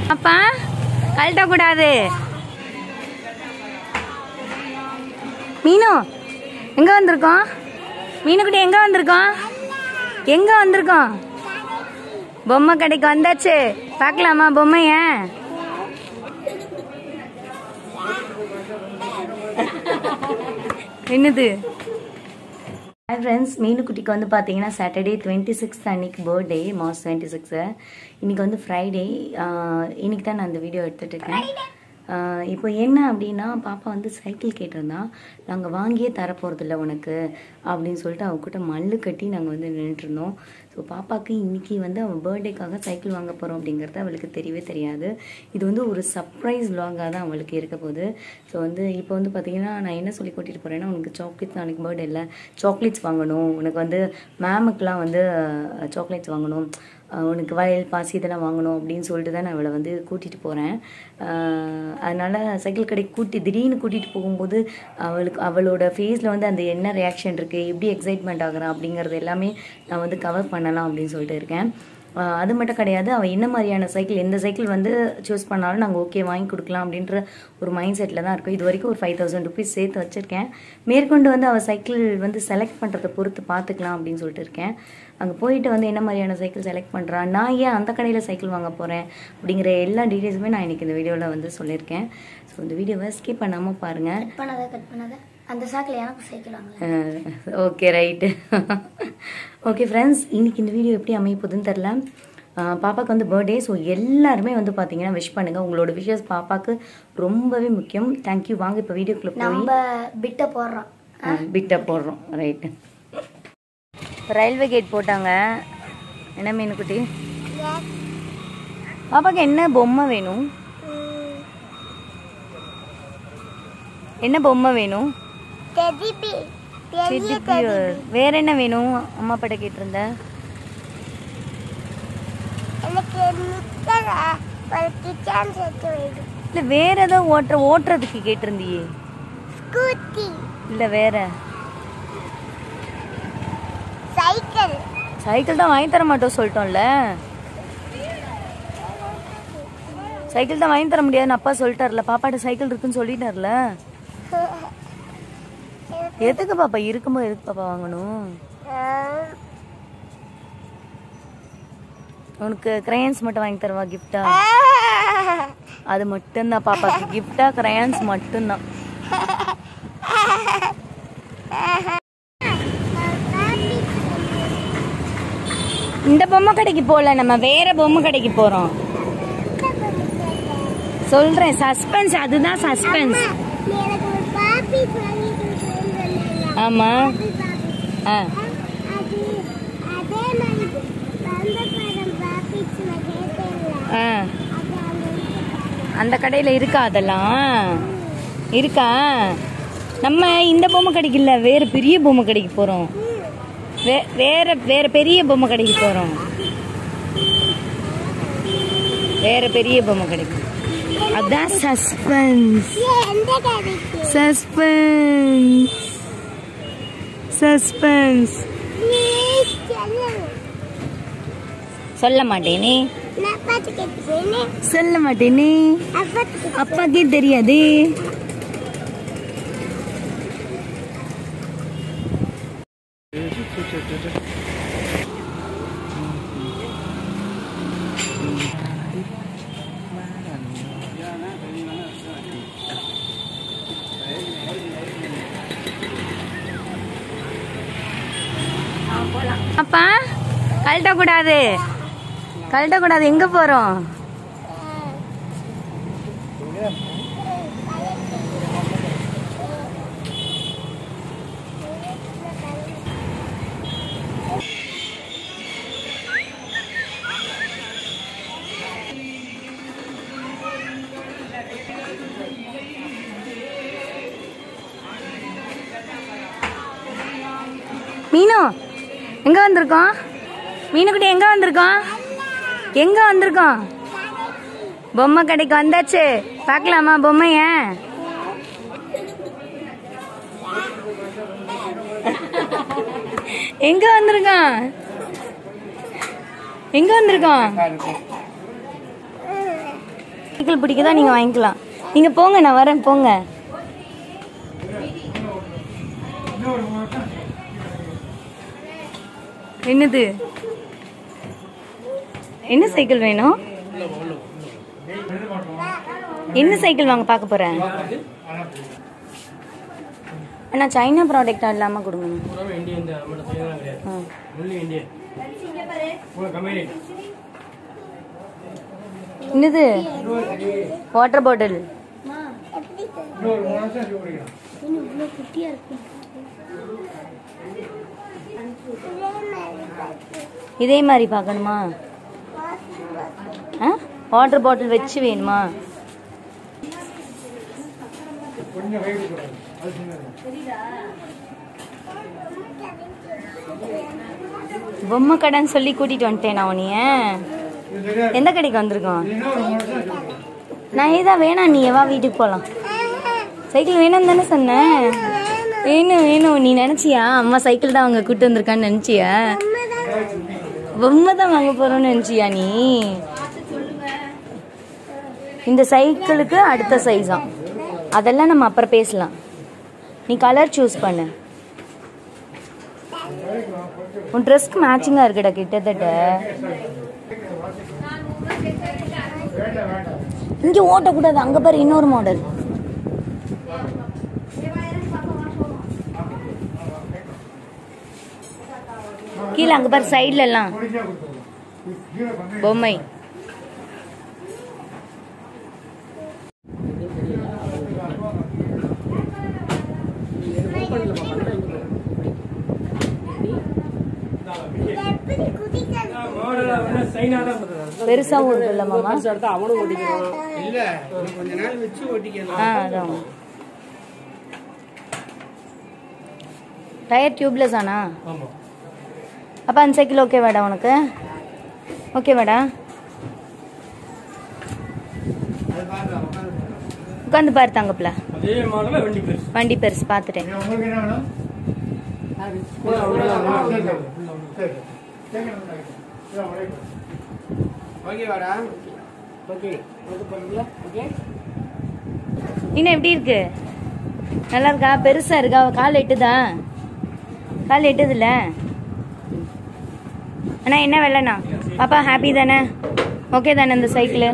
அப்பா கழட்டக்கூடாது மீனு எங்க வந்திருக்கோம் மீனுக்குட்டி எங்க வந்திருக்கோம் எங்க வந்திருக்கோம் பொம்மை கடைக்கு வந்தாச்சு பார்க்கலாமா பொம்மைய என்னது ஹாய் ஃப்ரெண்ட்ஸ் மீனுக்குட்டிக்கு வந்து பார்த்தீங்கன்னா சாட்டர்டே டுவெண்ட்டி சிக்ஸ்த் அன்னைக்கு பர்த்டே மார்ச் டுவெண்ட்டி சிக்ஸு இன்னைக்கு வந்து ஃப்ரைடே இன்னைக்கு தான் நான் அந்த வீடியோ எடுத்துட்டு இருக்கேன் ஆஹ் இப்போ என்ன அப்படின்னா பாப்பா வந்து சைக்கிள் கேட்டிருந்தா நாங்கள் வாங்கியே தரப்போகிறதில்ல உனக்கு அப்படின்னு சொல்லிட்டு அவகிட்ட மல்லு கட்டி நாங்கள் வந்து நின்றுட்டு இருந்தோம் ஸோ பாப்பாவுக்கு இன்னைக்கு வந்து அவன் பர்த்டேக்காக சைக்கிள் வாங்க போகிறோம் அப்படிங்கிறது அவளுக்கு தெரியவே தெரியாது இது வந்து ஒரு சர்ப்ரைஸ் vlog-ஆ தான் அவளுக்கு இருக்க போகுது ஸோ வந்து இப்போ வந்து பார்த்தீங்கன்னா நான் என்ன சொல்லி கூட்டிகிட்டு போகிறேன்னா உனக்கு சாக்லேட்ஸ் நாளைக்கு பர்த்டே இல்லை சாக்லேட்ஸ் வாங்கணும் உனக்கு வந்து மேமுக்கெலாம் வந்து சாக்லேட்ஸ் வாங்கணும் அஹ் உனக்கு வளையல் பாசி இதெல்லாம் வாங்கணும் அப்படின்னு சொல்லிட்டு தான் நான் அவளை வந்து கூட்டிகிட்டு போகிறேன் அதனால் சைக்கிள் கடைக்கு கூட்டி திடீர்னு கூட்டிகிட்டு போகும்போது அவளுக்கு அவளோட ஃபேஸில் வந்து அந்த என்ன ரியாக்ஷன் இருக்குது எப்படி எக்ஸைட்மெண்ட் ஆகுறா அப்படிங்கிறது எல்லாமே நான் வந்து கவர் பண்ணலாம் அப்படின்னு சொல்லிட்டு இருக்கேன் ஆஹ் அது மட்டும் கிடையாது அவள் என்ன மாதிரியான சைக்கிள் எந்த சைக்கிள் வந்து சூஸ் பண்ணாலும் நாங்கள் ஓகே வாங்கி கொடுக்கலாம் அப்படின்ற ஒரு மைண்ட் செட்டில் தான் இருக்கோம் இது வரைக்கும் ஒரு ஃபைவ் தௌசண்ட் ருபீஸ் சேர்த்து வச்சுருக்கேன் மேற்கொண்டு வந்து அவள் சைக்கிள் வந்து செலக்ட் பண்ணுறதை பொறுத்து பார்த்துக்கலாம் அப்படின்னு சொல்லிட்டு இருக்கேன் அங்கே போயிட்டு வந்து என்ன மாதிரியான சைக்கிள் செலக்ட் பண்ணுறா நான் ஏன் அந்த கடையில் சைக்கிள் வாங்க போகிறேன் அப்படிங்கிற எல்லா டீட்டெயில்ஸுமே நான் இன்னைக்கு இந்த வீடியோவில் வந்து சொல்லியிருக்கேன் ஸோ இந்த வீடியோவை ஸ்கிப் பண்ணாமல் பாருங்கள் கட் பண்ணாத கட் பண்ணாத அந்த சாக்கில் எனக்கு சைக்கிள் வாங்கல ஓகே ரைட்டு ஓகே ஃப்ரெண்ட்ஸ் இன்னைக்கு இந்த வீடியோ எப்படி அமைய போகுதுன்னு தெரில அஹ் பாப்பாக்கு வந்து பர்த்டே ஸோ எல்லாருமே வந்து பார்த்தீங்கன்னா விஷ் பண்ணுங்க உங்களோட விஷஸ் பாப்பாக்கு ரொம்பவே முக்கியம் தேங்க்யூ வாங்க இப்போ வீடியோக்குள்ளே போய் நம்ம பிட்டை போடுறோம் பிட்டை போடுறோம் ரைட்டு ரயில்வே கேட் போட்டாங்க என்ன மீனுக்குட்டி பாப்பாக்கு என்ன பொம்மை வேணும் என்ன பொம்மை வேணும் Teddy bear. வேற என்ன வேணும் அம்மா அப்பாட்ட கேட்டிருந்த இல்ல வேற ஏதோ ஓட்டுற ஓட்டுறதுக்கு கேட்டிருந்தியே ஸ்கூட்டி இல்ல வேற சைக்கிள் சைக்கிள் தான் வாங்கி தர மாட்டோம் சொல்லிட்டோம்ல சைக்கிள் தான் வாங்கி தர முடியாதுன்னு அப்பா சொல்லிட்டார்ல பாப்பாட்ட சைக்கிள் இருக்குன்னு சொல்லிட்டார்ல எதுக்கு பாப்பா இருக்கும்போது எதுக்கு பாப்பா வாங்கணும் உனக்கு கிரையன்ஸ் மட்டும் வாங்கி தரவா கிஃப்டா அது மட்டும்தான் பாப்பாக்கு கிஃப்டா கிரையான்ஸ் மட்டும்தான் இந்த பொம்மை கடைக்கு போகல நம்ம வேற பொம்மை கடைக்கு போறோம் சொல்றேன் சஸ்பென்ஸ் அதுதான் சஸ்பென்ஸ் எனக்கு ஒரு பாப்பி வாங்கி கொடுத்துருந்தேன் ஆமா ஆ அது அதே மாதிரி வந்த படம் பாப்பிஸ் நான் கேட்டேன்ல ஆ அது அந்த அந்த கடையில இருக்கா அதெல்லாம் இருக்கா நம்ம இந்த பொம்மை கடைக்கு இல்ல வேற பெரிய பொம்மை கடைக்கு போறோம் வே- வேற வேற பெரிய பொம்மை கடைக்கு போறோம் வேற பெரிய பொம்மை கடைக்கு அதான் சஸ்பென்ஸ் எந்த கடைக்கு சஸ்பென்ஸ் சஸ்பென்ஸ் ப்ளீஸ் சொல்லுங்க சொல்ல மாட்டேனே நான் பார்த்து கேட்டுக்கிறேன் சொல்ல மாட்டேனே அப்பாத்துக்கு அப்பாக்கே தெரியாது அப்பா கழட்டக்கூடாது கழட்டக்கூடாது எங்க போறோம் மீனு எங்க வந்திருக்கோம் மீனுக்குட்டி எங்க வந்திருக்கோம் எங்க வந்திருக்கோம் பொம்மை கடைக்கு வந்தாச்சு பார்க்கலாமா பொம்மைய எங்க வந்திருக்கான் எங்க வந்திருக்கான் சைக்கிள் பிடிக்கதா நீங்கள் வாங்கிக்கலாம் நீங்கள் போங்க நான் வரேன் போங்க என்னது என்ன சைக்கிள் வேணும் என்ன சைக்கிள் வாங்க பார்க்க போறேன் அண்ணா சைனா ப்ராடக்டா இல்லாம கொடுங்க பூராமே இந்தியன் தான் நம்மளோட சைனா கிடையாது ஆ. ஒன்லி இந்தியன் பூரா கம்பெனி என்னது வாட்டர் பாட்டில் இன்னும் இவ்வளோ குட்டியா இருக்கு இதே மாதிரி பார்க்கணுமா ஆ வாட்டர் பாட்டில் வச்சு வேணுமா பொம்மை கடைன்னு சொல்லி கூட்டிட்டு வந்துட்டேன் நான் உன்னைய எந்த கடைக்கு வந்திருக்கோம் நான் ஏதா வேணாம் நீ வா வீட்டுக்கு போகலாம் சைக்கிள் வேணும்னு தானே சொன்னேன் வேணும் வேணும் நீ நினைச்சியா அம்மா சைக்கிள் தான் அவங்க கூட்டு வந்திருக்கான்னு நினைச்சியா பொம்மை தான் வாங்க போறோம்னு நினைச்சியா நீ இந்த சைக்கிளுக்கு அடுத்த சைஸாம் அதெல்லாம் நம்ம அப்புறம் பேசலாம் நீ கலர் சூஸ் பண்ணு உன் ட்ரெஸ்க்கு மேட்சிங்காக இருக்குடா கிட்டத்தட்ட இங்கே ஓட்டக்கூடாது அங்கே பாரு இன்னொரு மாடல் கீழே அங்கே பாரு சைட்ல எல்லாம் பொம்மை சைனா தான் பண்ணுறது பெருசாகவும் இருக்குல்ல மாமா அடுத்து அவனும் ஓட்டிக்கிறான் இல்ல இன்னும் கொஞ்ச நாள் வச்சு ஓட்டிக்கலாம் ஆ அதான் டயர் டியூப்லெஸ் ஆனா ஆமா அப்போ அந்த சைக்கிள் ஓகேவாடா உனக்கு ஓகேவாடா உட்காந்து பாரு தங்கப்பில் அதே மாடல வண்டி பெருசு வண்டி பெருசு பார்த்துட்டேன் உங்களுக்கு என்ன வேணும் பூரா அவ்வளவுதான். ஓகே வாடா ஓகே ஓகே பண்ணுங்களா ஓகே இன்னும் எப்படி இருக்கு நல்லா இருக்கா பெருசா இருக்கா கால் எட்டுதா கால் எட்டுதுல்ல அண்ணா என்ன வெள்ளண்ணா பாப்பா ஹாப்பி தானே ஓகே தானே இந்த சைக்கிள்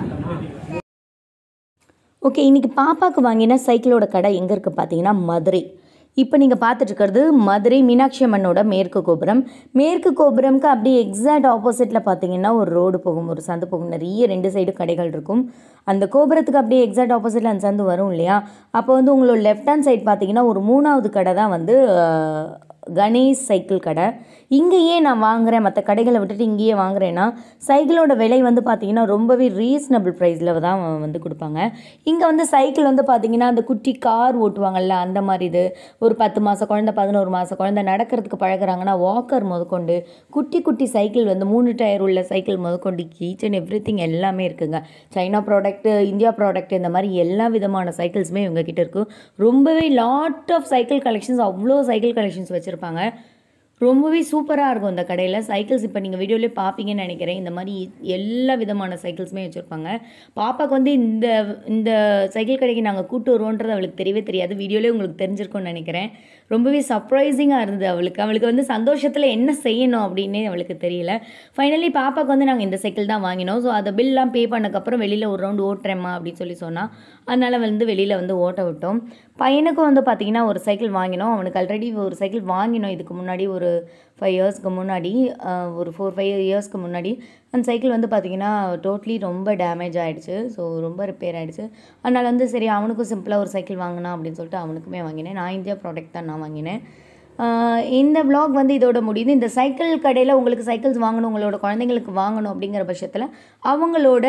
ஓகே இன்னைக்கு பாப்பாவுக்கு வாங்கின சைக்கிளோட கடை எங்கே இருக்குது பார்த்தீங்கன்னா மதுரை இப்போ நீங்கள் பார்த்துட்டு இருக்கிறது மதுரை மீனாட்சி அம்மனோட மேற்கு கோபுரம் மேற்கு கோபுரம்க்கு அப்படியே எக்ஸாக்ட் ஆப்போசிட்டில் பார்த்தீங்கன்னா ஒரு ரோடு போகும் ஒரு சந்து போகும் நிறைய ரெண்டு சைடு கடைகள் இருக்கும் அந்த கோபுரத்துக்கு அப்படியே எக்ஸாக்ட் ஆப்போசிட்டில் அந்த சந்து வரும் இல்லையா அப்போ வந்து உங்களோட லெஃப்ட் ஹேண்ட் சைடு பார்த்தீங்கன்னா ஒரு மூணாவது கடை தான் வந்து அஹ், கணேஷ் சைக்கிள் கடை இங்கேயே நான் வாங்குறேன் மற்ற கடைகளை விட்டுட்டு இங்கேயே வாங்குறேன்னா சைக்கிளோட விலை வந்து பார்த்தீங்கன்னா ரொம்பவே ரீசனபிள் ப்ரைஸில் தான் வந்து கொடுப்பாங்க இங்கே வந்து சைக்கிள் வந்து பார்த்தீங்கன்னா அந்த குட்டி கார் ஓட்டுவாங்கல்ல அந்த மாதிரி இது ஒரு பத்து மாத குழந்தை பதினோரு மாத குழந்தை நடக்கிறதுக்கு பழகுறாங்கன்னா வாக்கர் முதற்கொண்டு குட்டி குட்டி சைக்கிள் வந்து மூணு டயர் உள்ள சைக்கிள் முதற்கொண்டு ஈச் அண்ட் எவ்ரி திங் எல்லாமே இருக்குங்க சைனா ப்ராடக்ட்டு இந்தியா ப்ராடக்ட் இந்த மாதிரி எல்லா விதமான சைக்கிள்ஸுமே இவங்க கிட்ட இருக்கும் ரொம்பவே லாட் ஆஃப் சைக்கிள் கலெக்ஷன்ஸ் அவ்வளோ சைக்கிள் கலெக்ஷன்ஸ் வச்சுருப்பாங்க ரொம்பவே சூப்பராக இருக்கும் இந்த கடையில் சைக்கிள்ஸ் இப்போ நீங்கள் வீடியோலேயே பார்ப்பீங்கன்னு நினைக்கிறேன் இந்த மாதிரி எல்லா விதமான சைக்கிள்ஸுமே வச்சுருப்பாங்க பாப்பாக்கு வந்து இந்த இந்த சைக்கிள் கடைக்கு நாங்கள் கூட்டு வருவோன்றது அவளுக்கு தெரியவே தெரியாது வீடியோலேயே உங்களுக்கு தெரிஞ்சிருக்கும்னு நினைக்கிறேன் ரொம்பவே சர்ப்ரைசிங்காக இருந்தது அவளுக்கு அவளுக்கு வந்து சந்தோஷத்தில் என்ன செய்யணும் அப்படின்னே அவளுக்கு தெரியல ஃபைனலி பாப்பாக்கு வந்து நாங்கள் இந்த சைக்கிள் தான் வாங்கினோம் ஸோ அதை பில்லாம் பே பண்ணக்கப்புறம் வெளியில் ஒரு ரவுண்டு ஓட்டுறேம்மா அப்படின்னு சொல்லி சொன்னால் அதனால் வந்து வெளியில் வந்து ஓட்ட விட்டோம் பையனுக்கும் வந்து பார்த்திங்கன்னா ஒரு சைக்கிள் வாங்கினோம் அவனுக்கு ஆல்ரெடி ஒரு சைக்கிள் வாங்கினோம் இதுக்கு முன்னாடி ஒரு ஃபைவ் இயர்ஸ்க்கு முன்னாடி ஆஹ், ஒரு ஃபோர் ஃபைவ் இயர்ஸ்க்கு முன்னாடி அந்த சைக்கிள் வந்து பார்த்திங்கன்னா டோட்லி ரொம்ப டேமேஜ் ஆகிடுச்சு ஸோ ரொம்ப ரிப்பேர் ஆகிடுச்சு அதனால் வந்து சரி அவனுக்கும் சிம்பிளாக ஒரு சைக்கிள் வாங்கினா அப்படின்னு சொல்லிட்டு அவனுக்குமே வாங்கினேன் நான் இந்தியா ப்ராடக்ட் தான் நான் வாங்கினேன் ஆஹ் இந்த vlog வந்து இதோட முடியுது இந்த சைக்கிள் கடையில் உங்களுக்கு சைக்கிள்ஸ் வாங்கணும் உங்களோட குழந்தைங்களுக்கு வாங்கணும் அப்படிங்கிற பட்சத்தில் அவங்களோட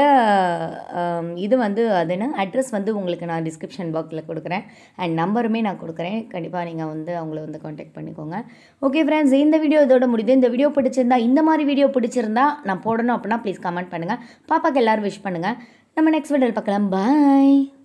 ஆம், இது வந்து அது என்ன அட்ரஸ் வந்து உங்களுக்கு நான் டிஸ்கிரிப்ஷன் பாக்ஸில் கொடுக்குறேன் அண்ட் நம்பருமே நான் கொடுக்குறேன் கண்டிப்பாக நீங்கள் வந்து அவங்கள வந்து காண்டாக்ட் பண்ணிக்கோங்க ஓகே ஃப்ரெண்ட்ஸ் இந்த வீடியோ இதோட முடியுது இந்த வீடியோ பிடிச்சிருந்தா இந்த மாதிரி வீடியோ பிடிச்சிருந்தா நான் போடணும் அப்படின்னா ப்ளீஸ் கமெண்ட் பண்ணுங்கள் பாப்பாக்கு எல்லோரும் விஷ் பண்ணுங்கள் நம்ம நெக்ஸ்ட் வீடியோவில் பார்க்கலாம் பாய்